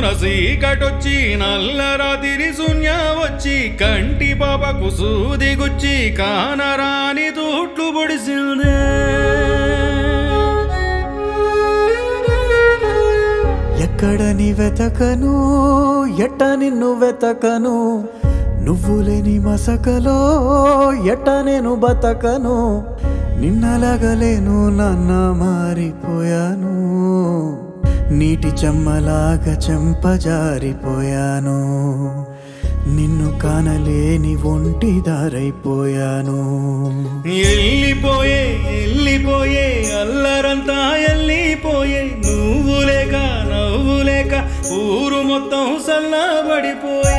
కన్నున సీకటొచ్చి నల్ల రాతిరి శూన్య వచ్చి కంటి పాపకు సూది గుచ్చి కానరాని తూట్లు పొడిసిందే ఎక్కడ నీ వెతకను ఎట్ట నిన్ను వెతకను నువ్వు లేని మసకలో ఎట్ట నేను బతకను నిన్నలగలేను నాన్న మారిపోయాను నీటి చెమ్మలాగా చెంపజారిపోయాను నిన్ను కానలేని ఒంటి దారైపోయాను ఎల్లిపోయే ఎల్లిపోయే అల్లరంతా ఎల్లిపోయే నువ్వు లేక నవ్వు లేక ఊరు మొత్తం సల్లబడిపోయే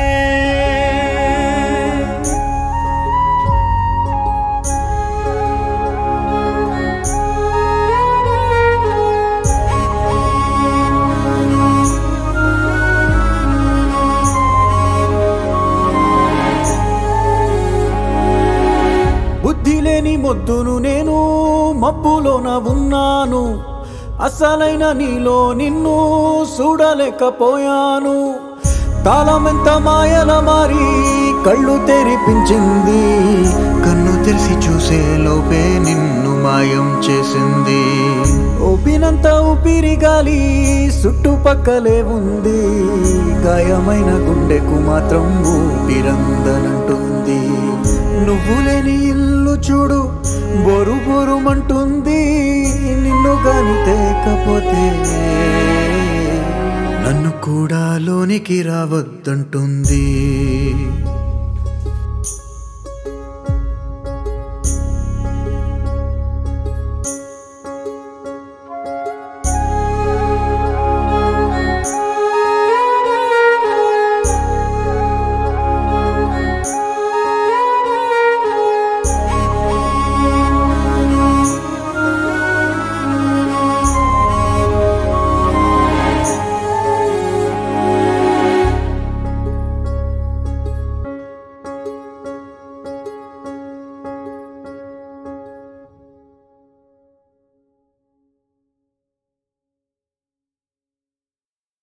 బుద్ధి లేని మొద్దును నేను మబ్బులోన ఉన్నాను అసలైన నీలో నిన్ను చూడలేకపోయాను కాలమెంత మాయల మారి కళ్ళు తెరిపించింది కన్ను తెరిసి చూసే లోపే నిన్ను మాయం చేసింది ఊపినంత ఊపిరి గాలి చుట్టుపక్కలే ఉంది గాయమైన గుండెకు మాత్రం ఊపిరందనంటుంది నువ్వు లేని ఇల్లు చూడు బొరు బొరుమంటుంది నిన్ను గాని తేకపోతే నన్ను కూడా లోనికి రావద్దంటుంది